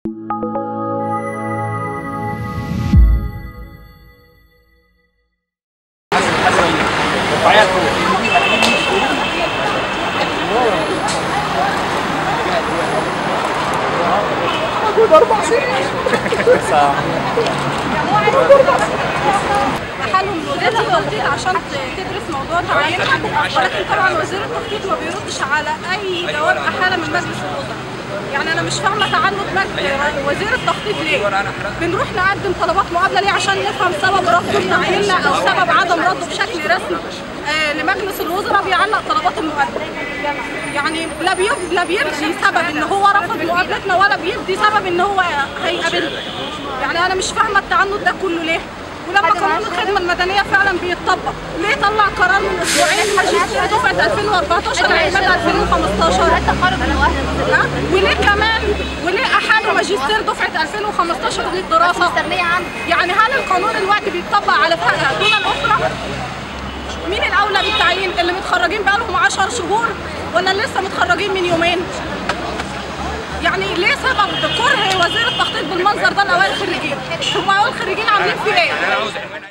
حالهم وديتي والدتي عشان تدرس موضوع تعيينها ولكن طبعا وزير التخطيط ما بيردش على اي جواب احاله من مجلس الوزراء يعني انا مش فاهمه تعنت مجلس وزير التخطيط ليه بنروح نقدم طلبات مقابله ليه عشان نفهم سبب رفضه لتعييننا او سبب عدم رده بشكل رسمي آه، لمجلس الوزراء بيعلق طلبات المقابله يعني لا بيب- لا بيبدي سبب ان هو رفض مقابلتنا ولا بيبدي سبب ان هو هيقابلنا يعني انا مش فاهمه التعنت ده كله ليه ولما قانون الخدمه المدنيه فعلا بيتطبق ليه طلع قرار من اسبوعين ماجستير دفعه 2014 لعماد 2015 التخرج من واحد ها؟ وليه كمان وليه احالوا ماجستير دفعه 2015 للدراسه مسترنية عنه يعني هل القانون الوقت بيتطبق على فئه دون الاخرى مين الاولى بالتعيين اللي متخرجين بقالهم 10 شهور ولا اللي لسه متخرجين من يومين يعني ليه سبب كره وزير التخطيط بالمنظر ده لاوائل الخريجين؟ هم اوائل الخريجين عاملين فيه ايه؟